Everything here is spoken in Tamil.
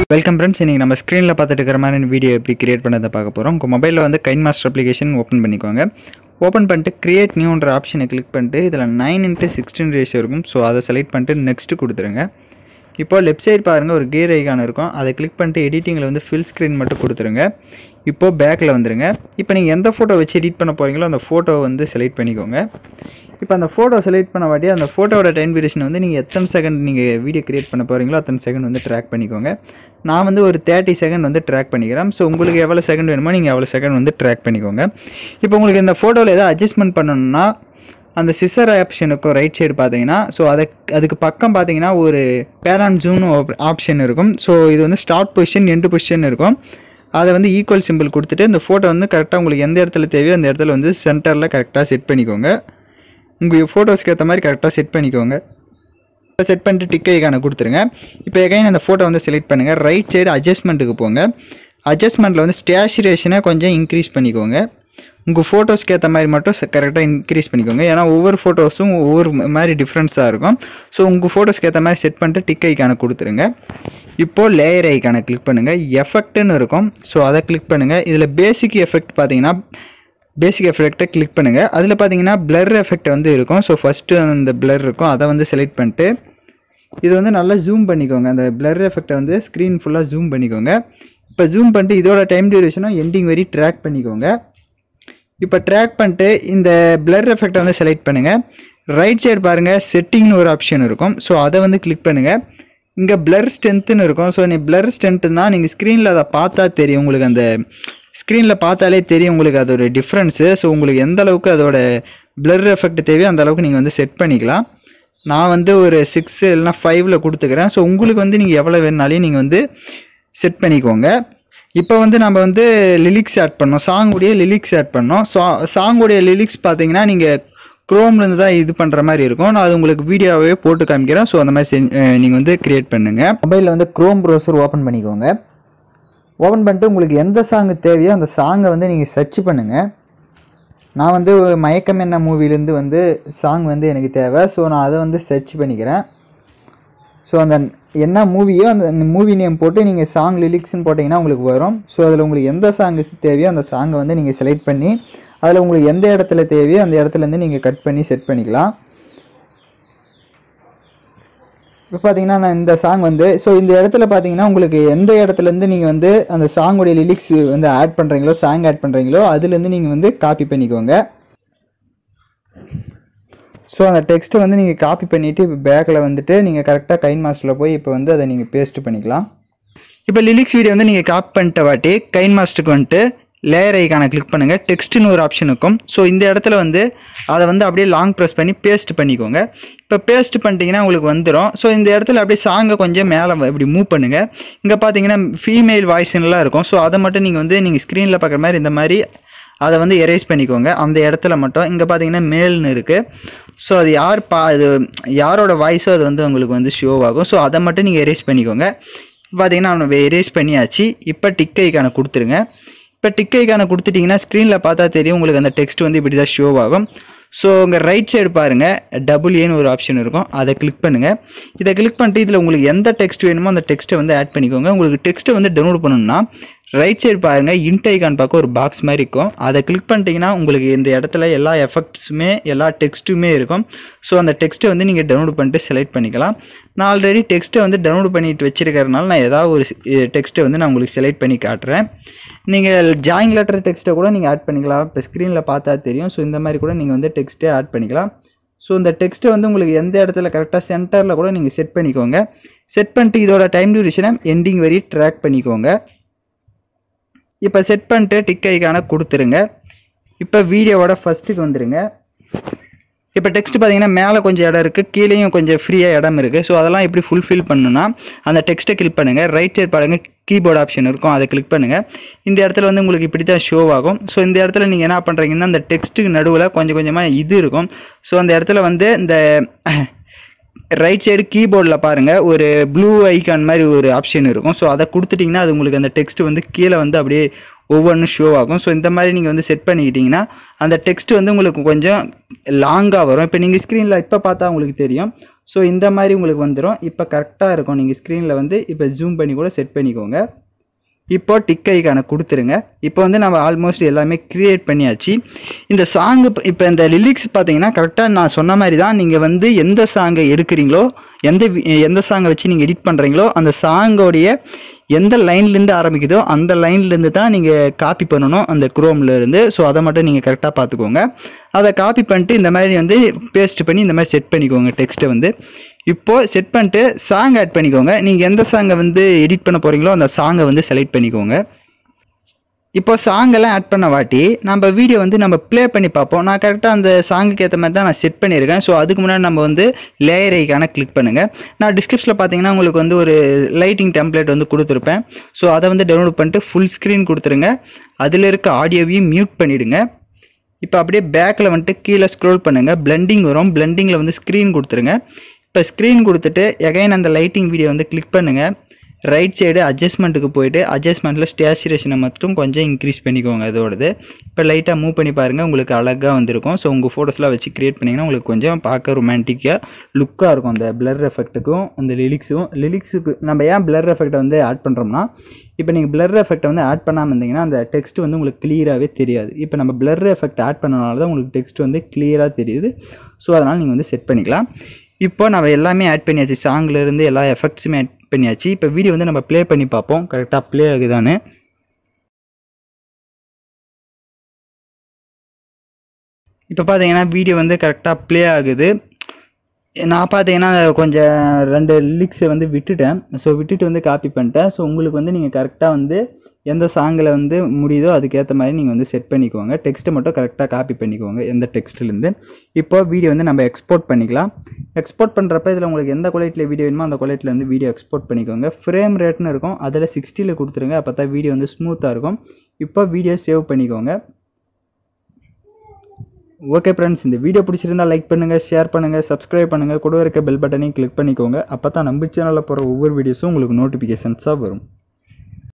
வெல்கம் ஃப்ரெண்ட்ஸ் இன்றைக்கி நம்ம ஸ்க்ரீனில் பார்த்துட்டு இருக்கிற மாதிரி வீடியோ எப்படி கிரியேட் பண்ணதை பார்க்க போகிறோம் உங்கள் மொபைலில் வந்து கைன் மாஸ்டர் அப்ளிகேஷன் ஓப்பன் பண்ணிக்கோங்க ஓப்பன் பண்ணிட்டு கிரியேட் நியூன்ற ஆப்ஷனை கிளிக் பண்ணிட்டு இதில் நைன் இன்ட்டு சிக்ஸ்டீன் ரேஷியோ இருக்கும் ஸோ அதை செலக்ட் பண்ணிட்டு நெக்ஸ்ட்டு கொடுத்துருங்க இப்போ லெஃப்ட் சைடு பாருங்கள் ஒரு கியர் ஐகான் இருக்கும் அதை கிளிக் பண்ணிட்டு எடிட்டிங்கில் வந்து ஃபில் ஸ்க்ரீன் மட்டும் கொடுத்துருங்க இப்போது பேக்கில் வந்துருங்க இப்போ நீங்கள் எந்த ஃபோட்டோ வச்சு எடிட் பண்ண போகிறீங்களோ அந்த ஃபோட்டோவை வந்து செலக்ட் பண்ணிக்கோங்க இப்போ அந்த ஃபோட்டோ செலக்ட் பண்ண வாட்டி அந்த ஃபோட்டோவோட டைம் டியூரேஷன் வந்து நீங்கள் எத்தனை செகண்ட் நீங்கள் வீடியோ கிரியேட் பண்ண போகிறீங்களோ அத்தனை செகண்ட் வந்து ட்ராக் பண்ணிக்கோங்க நான் வந்து ஒரு தேர்ட்டி செகண்ட் வந்து ட்ராக் பண்ணிக்கிறேன் ஸோ உங்களுக்கு எவ்வளோ செகண்ட் வேணுமோ நீங்கள் எவ்வளோ செகண்ட் வந்து ட்ராக் பண்ணிக்கோங்க இப்போ உங்களுக்கு இந்த ஃபோட்டோவில் ஏதாவது அட்ஜஸ்ட்மெண்ட் பண்ணணும்னா அந்த சிசர் ஆப்ஷனுக்கும் ரைட் சைடு பார்த்தீங்கன்னா ஸோ அதை அதுக்கு பக்கம் பார்த்தீங்கன்னா ஒரு பேரான் ஜூன் ஆப்ஷன் இருக்கும் ஸோ இது வந்து ஸ்டார்ட் பொசிஷன் எண்டு பொசிஷன் இருக்கும் அதை வந்து ஈக்குவல் சிம்பிள் கொடுத்துட்டு இந்த ஃபோட்டோ வந்து கரெக்டாக உங்களுக்கு எந்த இடத்துல தேவையோ அந்த இடத்துல வந்து சென்டரில் கரெக்டாக செட் பண்ணிக்கோங்க உங்கள் ஃபோட்டோஸ்க்கு ஏற்ற மாதிரி கரெக்டாக செட் பண்ணிக்கோங்க செட் பண்ணிட்டு டிக் ஐக்கான கொடுத்துருங்க இப்போ எகைன் அந்த ஃபோட்டோ வந்து செலக்ட் பண்ணுங்கள் ரைட் சைடு அட்ஜஸ்ட்மெண்ட்டுக்கு போங்க அட்ஜஸ்ட்மெண்ட்டில் வந்து ஸ்டேச்சுரேஷனை கொஞ்சம் இன்க்ரீஸ் பண்ணிக்கோங்க உங்கள் ஃபோட்டோஸ்க்கு ஏற்ற மாதிரி மட்டும் கரெக்டாக இன்க்ரீஸ் பண்ணிக்கோங்க ஏன்னா ஒவ்வொரு ஃபோட்டோஸும் ஒவ்வொரு மாதிரி டிஃப்ரென்ஸாக இருக்கும் ஸோ உங்கள் ஃபோட்டோஸ்க்கு ஏற்ற மாதிரி செட் பண்ணிட்டு டிக் ஐக்கான கொடுத்துருங்க இப்போது லேயர் ஐக்கான கிளிக் பண்ணுங்கள் எஃபெக்ட்னு இருக்கும் ஸோ அதை கிளிக் பண்ணுங்கள் இதில் பேசிக் எஃபெக்ட் பார்த்தீங்கன்னா பேசிக் எஃபெக்ட்டை கிளிக் பண்ணுங்கள் அதில் பார்த்தீங்கன்னா பிளர் எஃபெக்ட் வந்து இருக்கும் ஸோ ஃபஸ்ட்டு அந்த பிளர் இருக்கும் அதை வந்து செலக்ட் பண்ணிட்டு இது வந்து நல்லா ஜூம் பண்ணிக்கோங்க அந்த பிளர் எஃபெக்ட்டை வந்து ஸ்க்ரீன் ஃபுல்லாக ஜூம் பண்ணிக்கோங்க இப்போ ஜூம் பண்ணிட்டு இதோட டைம் டியூரேஷனும் எண்டிங் வரி ட்ராக் பண்ணிக்கோங்க இப்போ ட்ராக் பண்ணிட்டு இந்த பிளர் எஃபெக்ட்டை வந்து செலக்ட் பண்ணுங்கள் ரைட் சைடு பாருங்கள் செட்டிங்னு ஒரு ஆப்ஷன் இருக்கும் ஸோ அதை வந்து கிளிக் பண்ணுங்கள் இங்கே பிளர் ஸ்ட்ரென்த்துன்னு இருக்கும் ஸோ நீ பிளர் ஸ்ட்ரென்த்துனா நீங்கள் ஸ்க்ரீனில் அதை பார்த்தா தெரியும் உங்களுக்கு அந்த ஸ்க்ரீனில் பார்த்தாலே தெரியும் உங்களுக்கு அதோட டிஃப்ரென்ஸு ஸோ உங்களுக்கு எந்த அளவுக்கு அதோட பிளர் எஃபெக்ட் தேவையோ அந்த அளவுக்கு நீங்கள் வந்து செட் பண்ணிக்கலாம் நான் வந்து ஒரு சிக்ஸ் இல்லைனா ஃபைவ்ல கொடுத்துக்கிறேன் ஸோ உங்களுக்கு வந்து நீங்கள் எவ்வளோ வேணுனாலையும் நீங்கள் வந்து செட் பண்ணிக்கோங்க இப்போ வந்து நம்ம வந்து லிரிக்ஸ் ஆட் பண்ணோம் சாங்குடைய லிரிக்ஸ் ஆட் பண்ணோம் சா சாங்குடைய லிரிக்ஸ் பார்த்தீங்கன்னா நீங்கள் க்ரோம்லேருந்து தான் இது பண்ணுற மாதிரி இருக்கும் நான் அது உங்களுக்கு வீடியோவே போட்டு காமிக்கிறேன் ஸோ அந்த மாதிரி நீங்கள் வந்து க்ரியேட் பண்ணுங்கள் மொபைலில் வந்து க்ரோம் ப்ரௌசர் ஓப்பன் பண்ணிக்கோங்க ஓப்பன் பண்ணிட்டு உங்களுக்கு எந்த சாங்கு தேவையோ அந்த சாங்கை வந்து நீங்கள் சர்ச் பண்ணுங்கள் நான் வந்து மயக்கம் என்ன மூவிலேருந்து வந்து சாங் வந்து எனக்கு தேவை ஸோ நான் அதை வந்து சர்ச் பண்ணிக்கிறேன் ஸோ அந்த என்ன மூவியோ அந்த மூவி நேம் போட்டு நீங்கள் சாங் லிரிக்ஸ்னு போட்டிங்கன்னா உங்களுக்கு வரும் ஸோ அதில் உங்களுக்கு எந்த சாங்கு தேவையோ அந்த சாங்கை வந்து நீங்கள் செலக்ட் பண்ணி அதில் உங்களுக்கு எந்த இடத்துல தேவையோ அந்த இடத்துலேருந்து நீங்கள் கட் பண்ணி செட் பண்ணிக்கலாம் இப்போ பார்த்தீங்கன்னா நான் இந்த சாங் வந்து ஸோ இந்த இடத்துல பார்த்தீங்கன்னா உங்களுக்கு எந்த இடத்துலேருந்து நீங்கள் வந்து அந்த சாங்குடைய லிரிக்ஸ் வந்து ஆட் பண்ணுறீங்களோ சாங் ஆட் பண்ணுறீங்களோ அதுலேருந்து நீங்கள் வந்து காப்பி பண்ணிக்கோங்க ஸோ அந்த டெக்ஸ்ட்டை வந்து நீங்கள் காப்பி பண்ணிவிட்டு இப்போ பேக்கில் வந்துட்டு நீங்கள் கரெக்டாக கைன் மாஸ்டரில் போய் இப்போ வந்து அதை நீங்கள் பேஸ்ட் பண்ணிக்கலாம் இப்போ லிரிக்ஸ் வீடியோ வந்து நீங்கள் காப்பி பண்ணிட்ட வாட்டி கைன் மாஸ்டருக்கு வந்துட்டு லேயர் ஐக்கான கிளிக் பண்ணுங்கள் டெக்ஸ்ட்னு ஒரு ஆப்ஷன் இருக்கும் ஸோ இந்த இடத்துல வந்து அதை வந்து அப்படியே லாங் ப்ரெஸ் பண்ணி பேஸ்ட் பண்ணிக்கோங்க இப்போ பேஸ்ட் பண்ணிட்டீங்கன்னா உங்களுக்கு வந்துடும் ஸோ இந்த இடத்துல அப்படியே சாங்கை கொஞ்சம் மேலே இப்படி மூவ் பண்ணுங்கள் இங்கே பார்த்தீங்கன்னா ஃபீமேல் வாய்ஸ்லாம் இருக்கும் ஸோ அதை மட்டும் நீங்கள் வந்து நீங்கள் ஸ்க்ரீனில் பார்க்குற மாதிரி இந்த மாதிரி அதை வந்து எரேஸ் பண்ணிக்கோங்க அந்த இடத்துல மட்டும் இங்கே பார்த்தீங்கன்னா மேல்னு இருக்குது ஸோ அது யார் பா இது யாரோட வாய்ஸோ அது வந்து உங்களுக்கு வந்து ஷோ ஆகும் ஸோ அதை மட்டும் நீங்கள் எரேஸ் பண்ணிக்கோங்க பார்த்தீங்கன்னா அவனை எரேஸ் பண்ணியாச்சு இப்போ டிக் ஐக்கான கொடுத்துருங்க இப்போ டிக் ஐக்கான கொடுத்துட்டிங்கன்னா ஸ்க்ரீனில் பார்த்தா தெரியும் உங்களுக்கு அந்த டெக்ஸ்ட் வந்து இப்படி தான் ஷோ ஆகும் ஸோ உங்கள் ரைட் சைடு பாருங்கள் டபுள் ஏன்னு ஒரு ஆப்ஷன் இருக்கும் அதை கிளிக் பண்ணுங்கள் இதை கிளிக் பண்ணிட்டு இதில் உங்களுக்கு எந்த டெக்ஸ்ட் வேணுமோ அந்த டெக்ஸ்ட்டை வந்து ஆட் பண்ணிக்கோங்க உங்களுக்கு டெக்ஸ்ட்டை வந்து டவுன்லோட் பண்ணணும்னா ரைட் சைடு பாருங்கள் இன்ட் ஐகான் பார்க்க ஒரு பாக்ஸ் மாதிரி இருக்கும் அதை கிளிக் பண்ணிட்டீங்கன்னா உங்களுக்கு இந்த இடத்துல எல்லா எஃபெக்ட்ஸுமே எல்லா டெக்ஸ்ட்டுமே இருக்கும் ஸோ அந்த டெக்ஸ்ட்டை வந்து நீங்கள் டவுன்லோட் பண்ணிட்டு செலக்ட் பண்ணிக்கலாம் நான் ஆல்ரெடி டெக்ஸ்ட்டை வந்து டவுன்லோட் பண்ணிட்டு வச்சிருக்கிறதுனால நான் ஏதாவது ஒரு டெக்ஸ்ட்டை வந்து நான் உங்களுக்கு செலக்ட் பண்ணி காட்டுறேன் நீங்கள் ஜாயின் லெட்டர் டெக்ஸ்ட்டை கூட நீங்கள் ஆட் பண்ணிக்கலாம் இப்போ ஸ்க்ரீனில் பார்த்தா தெரியும் ஸோ இந்த மாதிரி கூட நீங்கள் வந்து டெக்ஸ்ட்டே ஆட் பண்ணிக்கலாம் ஸோ இந்த டெக்ஸ்ட்டை வந்து உங்களுக்கு எந்த இடத்துல கரெக்டாக சென்டரில் கூட நீங்கள் செட் பண்ணிக்கோங்க செட் பண்ணிட்டு இதோட டைம் டியூரேஷனை எண்டிங் வரி ட்ராக் பண்ணிக்கோங்க இப்போ செட் பண்ணிட்டு டிக் ஐக்கான கொடுத்துருங்க இப்போ வீடியோவோட ஃபஸ்ட்டுக்கு வந்துடுங்க இப்போ டெக்ஸ்ட் பார்த்தீங்கன்னா மேலே கொஞ்சம் இடம் இருக்குது கீழேயும் கொஞ்சம் ஃப்ரீயாக இடம் இருக்குது ஸோ அதெல்லாம் எப்படி ஃபுல்ஃபில் பண்ணணும்னா அந்த டெக்ஸ்ட்டை கிளிக் பண்ணுங்கள் ரைட் சைடு பாருங்கள் கீபோர்டு ஆப்ஷன் இருக்கும் அதை கிளிக் பண்ணுங்கள் இந்த இடத்துல வந்து உங்களுக்கு இப்படி தான் ஷோ ஆகும் ஸோ இந்த இடத்துல நீங்கள் என்ன பண்ணுறீங்கன்னா அந்த டெக்ஸ்ட்டுக்கு நடுவில் கொஞ்சம் கொஞ்சமாக இது இருக்கும் ஸோ அந்த இடத்துல வந்து இந்த ரைட் சைடு கீபோர்டில் பாருங்கள் ஒரு ப்ளூ ஐக்கான் மாதிரி ஒரு ஆப்ஷன் இருக்கும் ஸோ அதை கொடுத்துட்டிங்கன்னா அது உங்களுக்கு அந்த டெக்ஸ்ட் வந்து கீழே வந்து அப்படியே ஒவ்வொன்றும் ஷோ ஆகும் ஸோ இந்த மாதிரி நீங்கள் வந்து செட் பண்ணிக்கிட்டிங்கன்னா அந்த டெக்ஸ்ட் வந்து உங்களுக்கு கொஞ்சம் லாங்காக வரும் இப்போ நீங்கள் ஸ்க்ரீனில் இப்போ பார்த்தா உங்களுக்கு தெரியும் ஸோ இந்த மாதிரி உங்களுக்கு வந்துடும் இப்போ கரெக்டாக இருக்கும் நீங்கள் ஸ்க்ரீனில் வந்து இப்போ ஜூம் பண்ணி கூட செட் பண்ணிக்கோங்க இப்போ டிக் ஐக்கான கொடுத்துருங்க இப்போ வந்து நம்ம ஆல்மோஸ்ட் எல்லாமே க்ரியேட் பண்ணியாச்சு இந்த சாங்கு இப்போ இந்த லிரிக்ஸ் பார்த்தீங்கன்னா கரெக்டாக நான் சொன்ன மாதிரி தான் நீங்கள் வந்து எந்த சாங்கை எடுக்கிறீங்களோ எந்த வி- எந்த சாங்கை வச்சு நீங்கள் எடிட் பண்ணுறீங்களோ அந்த சாங்கோடைய எந்த லைன்லேருந்து ஆரம்பிக்குதோ அந்த லைன்லேருந்து தான் நீங்கள் காப்பி பண்ணணும் அந்த குரோமில் இருந்து ஸோ அதை மட்டும் நீங்கள் கரெக்டாக பார்த்துக்கோங்க அதை காப்பி பண்ணிட்டு இந்த மாதிரி வந்து பேஸ்ட் பண்ணி இந்த மாதிரி செட் பண்ணிக்கோங்க டெக்ஸ்ட்டை வந்து இப்போது செட் பண்ணிட்டு சாங் ஆட் பண்ணிக்கோங்க நீங்கள் எந்த சாங்கை வந்து எடிட் பண்ண போகிறீங்களோ அந்த சாங்கை வந்து செலக்ட் பண்ணிக்கோங்க இப்போ சாங் எல்லாம் ஆட் பண்ண வாட்டி நம்ம வீடியோ வந்து நம்ம ப்ளே பண்ணி பார்ப்போம் நான் கரெக்டாக அந்த சாங்குக்கு ஏற்ற மாதிரி தான் நான் செட் பண்ணியிருக்கேன் ஸோ அதுக்கு முன்னாடி நம்ம வந்து லேயர் ஐக்கான கிளிக் பண்ணுங்கள் நான் டிஸ்கிரிப்ஷனில் பார்த்தீங்கன்னா உங்களுக்கு வந்து ஒரு லைட்டிங் டெம்ப்ளேட் வந்து கொடுத்துருப்பேன் ஸோ அதை வந்து டவுன்லோட் பண்ணிட்டு ஃபுல் ஸ்க்ரீன் கொடுத்துருங்க அதில் இருக்க ஆடியோவையும் மியூட் பண்ணிவிடுங்க இப்போ அப்படியே பேக்கில் வந்துட்டு கீழே ஸ்க்ரோல் பண்ணுங்கள் பிளெண்டிங் வரும் பிளெண்டிங்கில் வந்து ஸ்க்ரீன் கொடுத்துருங்க இப்போ ஸ்க்ரீன் கொடுத்துட்டு எகைன் அந்த லைட்டிங் வீடியோ வந்து கிளிக் பண்ணுங்கள் ரைட் சைடு அட்ஜஸ்ட்மெண்ட்டுக்கு போயிட்டு அட்ஜஸ்ட்மெண்ட்டில் ஸ்டேச்சுரேஷனை மட்டும் கொஞ்சம் இன்க்ரீஸ் பண்ணிக்கோங்க அதோடது இப்போ லைட்டாக மூவ் பண்ணி பாருங்கள் உங்களுக்கு அழகாக வந்திருக்கும் ஸோ உங்கள் ஃபோட்டோஸ்லாம் வச்சு க்ரியேட் பண்ணிங்கன்னா உங்களுக்கு கொஞ்சம் பார்க்க ரொமான்டிக்காக லுக்காக இருக்கும் அந்த பிளர் எஃபெக்ட்டுக்கும் அந்த லிரிக்ஸும் லிரிக்ஸுக்கு நம்ம ஏன் பிளர் எஃபெக்ட்டை வந்து ஆட் பண்ணுறோம்னா இப்போ நீங்கள் பிளர் எஃபெக்ட்டை வந்து ஆட் பண்ணாமல் இருந்தீங்கன்னா அந்த டெக்ஸ்ட் வந்து உங்களுக்கு கிளியராகவே தெரியாது இப்போ நம்ம பிளர் எஃபெக்ட் ஆட் பண்ணனால தான் உங்களுக்கு டெக்ஸ்ட் வந்து கிளியராக தெரியுது ஸோ அதனால் நீங்கள் வந்து செட் பண்ணிக்கலாம் இப்போ நம்ம எல்லாமே ஆட் பண்ணியாச்சு சாங்ல இருந்து எல்லா எஃபெக்ட்ஸுமே ஆட் பண்ணியாச்சு இப்போ வீடியோ வந்து நம்ம ப்ளே பண்ணி பார்ப்போம் கரெக்டாக ப்ளே ஆகுதான்னு இப்போ பார்த்தீங்கன்னா வீடியோ வந்து கரெக்டாக ப்ளே ஆகுது நான் பார்த்தீங்கன்னா கொஞ்சம் ரெண்டு லிரிக்ஸை வந்து விட்டுட்டேன் ஸோ விட்டுட்டு வந்து காப்பி பண்ணிட்டேன் ஸோ உங்களுக்கு வந்து நீங்கள் கரெக்டாக வந்து எந்த சாங்கில் வந்து முடியுதோ அதுக்கேற்ற மாதிரி நீங்கள் வந்து செட் பண்ணிக்கோங்க டெக்ஸ்ட்டை மட்டும் கரெக்டாக காப்பி பண்ணிக்கோங்க எந்த டெக்ஸ்ட்லேருந்து இப்போ வீடியோ வந்து நம்ம எக்ஸ்போர்ட் பண்ணிக்கலாம் எக்ஸ்போர்ட் பண்ணுறப்ப இதில் உங்களுக்கு எந்த குவாலிட்டியில் வீடியோ வேணுமோ அந்த குவாலிட்டியில் வந்து வீடியோ எக்ஸ்போர்ட் பண்ணிக்கோங்க ஃப்ரேம் ரேட்னு இருக்கும் அதில் சிக்ஸ்டியில் கொடுத்துருங்க அப்போ தான் வீடியோ வந்து ஸ்மூத்தாக இருக்கும் இப்போ வீடியோ சேவ் பண்ணிக்கோங்க ஓகே ஃப்ரெண்ட்ஸ் இந்த வீடியோ பிடிச்சிருந்தா லைக் பண்ணுங்கள் ஷேர் பண்ணுங்கள் சப்ஸ்கிரைப் பண்ணுங்கள் கூட இருக்க பெல் பட்டனையும் கிளிக் பண்ணிக்கோங்க அப்போ தான் நம்ம சேனலில் போகிற ஒவ்வொரு வீடியோஸும் உங்களுக்கு நோட்டிஃபிகேஷன்ஸாக வரும்